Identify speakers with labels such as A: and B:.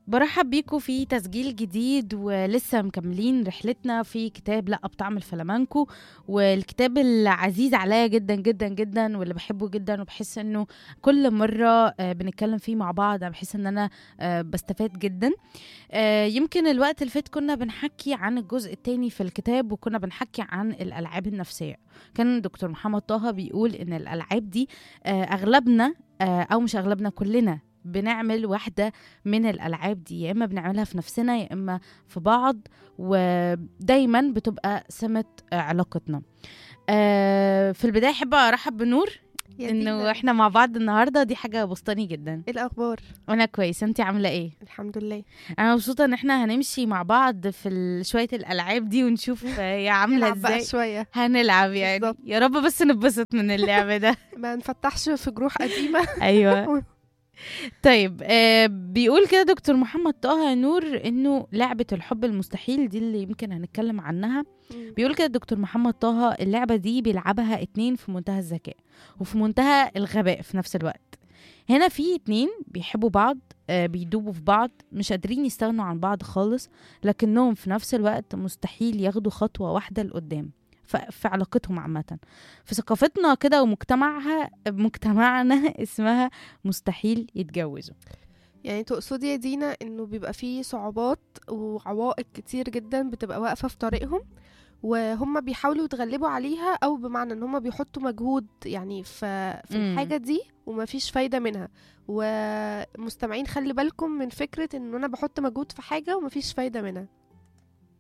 A: برحب بيكم في تسجيل جديد ولسه مكملين رحلتنا في كتاب لا بطعم الفلامانكو والكتاب العزيز عليا جدا جدا جدا واللي بحبه جدا وبحس انه كل مره آه، بنتكلم فيه مع بعض أنا بحس ان انا آه، بستفاد جدا آه، يمكن الوقت اللي فات كنا بنحكي عن الجزء الثاني في الكتاب وكنا بنحكي عن الالعاب النفسيه كان دكتور محمد طه بيقول ان الالعاب دي آه، اغلبنا آه، او مش اغلبنا كلنا بنعمل واحدة من الألعاب دي يا إما بنعملها في نفسنا يا إما في بعض ودايما بتبقى سمة آه، علاقتنا آه، في البداية أحب أرحب بنور
B: يا
A: إنه
B: دينا،
A: إحنا مع بعض النهاردة دي حاجة بسطاني جدا
B: ايه الاخبار
A: وأنا كويس أنتي عاملة إيه؟
B: الحمد لله
A: أنا مبسوطة إن إحنا هنمشي مع بعض في ال- شوية الألعاب دي ونشوف آه، هي عاملة
B: نلعب بقى
A: إزاي
B: شويه
A: هنلعب يعني
B: بالظبط.
A: يا رب بس نتبسط من اللعب ده
B: ما نفتحش في جروح قديمه
A: ايوه طيب آه بيقول كده دكتور محمد طه نور انه لعبه الحب المستحيل دي اللي يمكن هنتكلم عنها بيقول كده دكتور محمد طه اللعبه دي بيلعبها اتنين في منتهى الذكاء وفي منتهى الغباء في نفس الوقت هنا في اتنين بيحبوا بعض آه بيدوبوا في بعض مش قادرين يستغنوا عن بعض خالص لكنهم في نفس الوقت مستحيل ياخدوا خطوه واحده لقدام ف- في علاقتهم عامة في ثقافتنا كده ومجتمعها مجتمعنا اسمها مستحيل يتجوزوا
B: يعني تقصدي يا دينا انه بيبقى فيه صعوبات وعوائق كتير جدا بتبقى واقفه في طريقهم وهم بيحاولوا يتغلبوا عليها او بمعنى ان هم بيحطوا مجهود يعني في في
A: مم.
B: الحاجه دي ومفيش فايده منها ومستمعين خلي بالكم من فكره ان انا بحط مجهود في حاجه ومفيش فايده منها